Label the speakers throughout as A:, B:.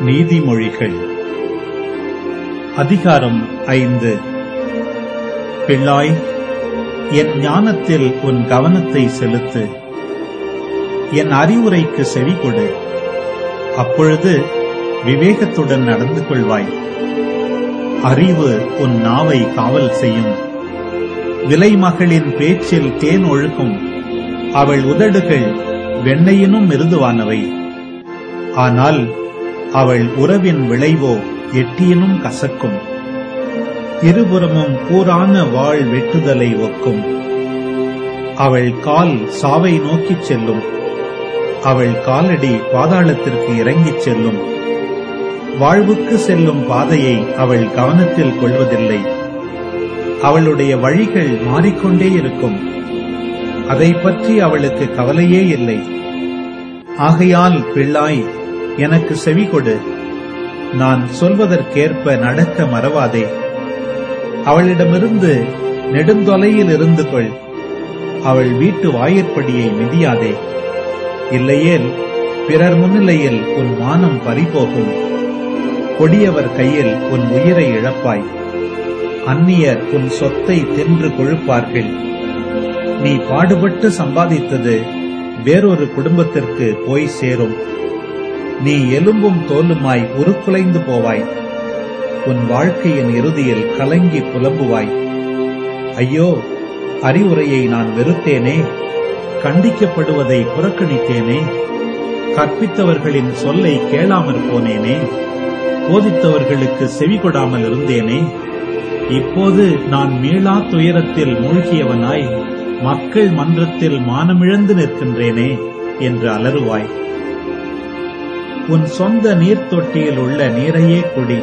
A: நீதிமொழிகள் அதிகாரம் ஐந்து பிள்ளாய் என் ஞானத்தில் உன் கவனத்தை செலுத்து என் அறிவுரைக்கு செவி கொடு அப்பொழுது விவேகத்துடன் நடந்து கொள்வாய் அறிவு உன் நாவை காவல் செய்யும் விலைமகளின் பேச்சில் தேன் ஒழுகும் அவள் உதடுகள் வெண்ணையினும் மிருதுவானவை ஆனால் அவள் உறவின் விளைவோ எட்டியினும் கசக்கும் இருபுறமும் கூரான வாழ் வெட்டுதலை ஒக்கும் அவள் கால் சாவை நோக்கிச் செல்லும் அவள் காலடி பாதாளத்திற்கு இறங்கிச் செல்லும் வாழ்வுக்கு செல்லும் பாதையை அவள் கவனத்தில் கொள்வதில்லை அவளுடைய வழிகள் மாறிக்கொண்டே இருக்கும் அதை பற்றி அவளுக்கு கவலையே இல்லை ஆகையால் பிள்ளாய் எனக்கு செவி கொடு நான் சொல்வதற்கேற்ப நடக்க மறவாதே அவளிடமிருந்து நெடுந்தொலையில் இருந்து கொள் அவள் வீட்டு வாயிற்படியை மிதியாதே இல்லையேல் பிறர் முன்னிலையில் உன் மானம் பறிபோகும் கொடியவர் கையில் உன் உயிரை இழப்பாய் அந்நியர் உன் சொத்தை தின்று கொழுப்பார்கள் நீ பாடுபட்டு சம்பாதித்தது வேறொரு குடும்பத்திற்கு போய் சேரும் நீ எலும்பும் தோலுமாய் உருக்குலைந்து போவாய் உன் வாழ்க்கையின் இறுதியில் கலங்கி புலம்புவாய் ஐயோ அறிவுரையை நான் வெறுத்தேனே கண்டிக்கப்படுவதை புறக்கணித்தேனே கற்பித்தவர்களின் சொல்லை கேளாமற் போனேனே போதித்தவர்களுக்கு செவி கொடாமல் இருந்தேனே இப்போது நான் மீளா துயரத்தில் மூழ்கியவனாய் மக்கள் மன்றத்தில் மானமிழந்து நிற்கின்றேனே என்று அலறுவாய் உன் சொந்த நீர் தொட்டியில் உள்ள நீரையே குடி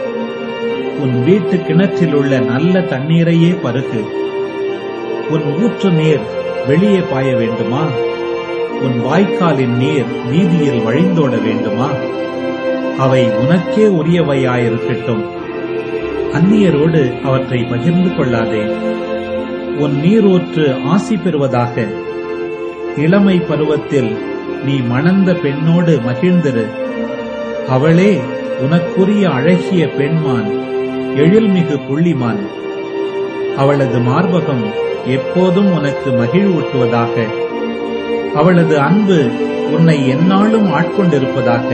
A: உன் வீட்டு கிணற்றில் உள்ள நல்ல தண்ணீரையே பருகு உன் ஊற்று நீர் வெளியே பாய வேண்டுமா உன் வாய்க்காலின் நீர் வீதியில் வழிந்தோட வேண்டுமா அவை உனக்கே உரியவையாயிருக்கட்டும் அந்நியரோடு அவற்றை பகிர்ந்து கொள்ளாதே உன் நீரூற்று ஆசி பெறுவதாக இளமை பருவத்தில் நீ மணந்த பெண்ணோடு மகிழ்ந்திரு அவளே உனக்குரிய அழகிய பெண்மான் எழில்மிகு புள்ளிமான் அவளது மார்பகம் எப்போதும் உனக்கு மகிழ்வூட்டுவதாக அவளது அன்பு உன்னை எந்நாளும் ஆட்கொண்டிருப்பதாக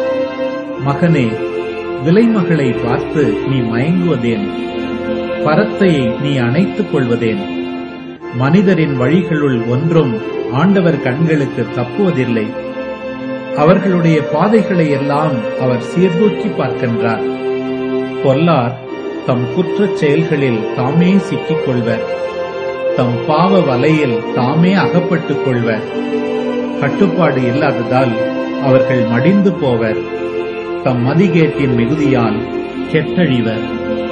A: மகனே விலைமகளை பார்த்து நீ மயங்குவதேன் பரத்தையை நீ அணைத்துக் கொள்வதேன் மனிதரின் வழிகளுள் ஒன்றும் ஆண்டவர் கண்களுக்கு தப்புவதில்லை அவர்களுடைய பாதைகளை எல்லாம் அவர் சீர்தூக்கி பார்க்கின்றார் பொல்லார் தம் குற்றச் செயல்களில் தாமே சிக்கிக் கொள்வர் தம் பாவ வலையில் தாமே அகப்பட்டுக் கொள்வர் கட்டுப்பாடு இல்லாததால் அவர்கள் மடிந்து போவர் தம் மதிகேட்டின் மிகுதியால் கெட்டழிவர்